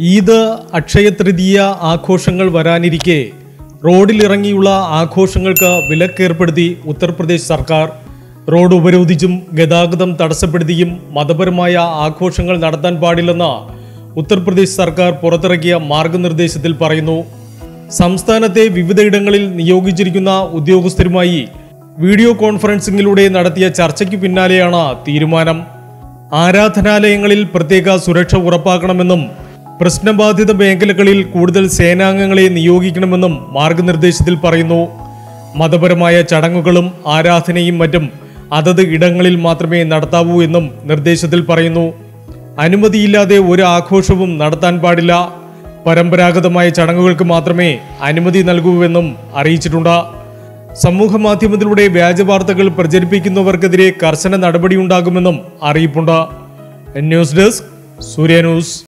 ഈദ് അക്ഷയ തൃതീയ ആഘോഷങ്ങൾ വരാനിരിക്കെ റോഡിലിറങ്ങിയുള്ള ആഘോഷങ്ങൾക്ക് വിലക്കേർപ്പെടുത്തി ഉത്തർപ്രദേശ് സർക്കാർ റോഡ് ഉപരോധിച്ചും ഗതാഗതം തടസ്സപ്പെടുത്തിയും മതപരമായ ആഘോഷങ്ങൾ നടത്താൻ പാടില്ലെന്ന് ഉത്തർപ്രദേശ് സർക്കാർ പുറത്തിറക്കിയ മാർഗനിർദ്ദേശത്തിൽ പറയുന്നു സംസ്ഥാനത്തെ വിവിധയിടങ്ങളിൽ നിയോഗിച്ചിരിക്കുന്ന ഉദ്യോഗസ്ഥരുമായി വീഡിയോ കോൺഫറൻസിംഗിലൂടെ നടത്തിയ ചർച്ചയ്ക്ക് പിന്നാലെയാണ് തീരുമാനം ആരാധനാലയങ്ങളിൽ പ്രത്യേക സുരക്ഷ ഉറപ്പാക്കണമെന്നും പ്രശ്നബാധിത മേഖലകളിൽ കൂടുതൽ സേനാംഗങ്ങളെ നിയോഗിക്കണമെന്നും മാർഗനിർദ്ദേശത്തിൽ പറയുന്നു മതപരമായ ചടങ്ങുകളും ആരാധനയും മറ്റും അതത് ഇടങ്ങളിൽ മാത്രമേ നടത്താവൂ എന്നും നിർദ്ദേശത്തിൽ പറയുന്നു അനുമതിയില്ലാതെ ഒരു ആഘോഷവും നടത്താൻ പാടില്ല പരമ്പരാഗതമായ ചടങ്ങുകൾക്ക് മാത്രമേ അനുമതി നൽകൂവെന്നും അറിയിച്ചിട്ടുണ്ട് സമൂഹ മാധ്യമത്തിലൂടെ വ്യാജ വാർത്തകൾ പ്രചരിപ്പിക്കുന്നവർക്കെതിരെ കർശന നടപടിയുണ്ടാകുമെന്നും അറിയിപ്പുണ്ട് ന്യൂസ് ഡെസ്ക് സൂര്യ ന്യൂസ്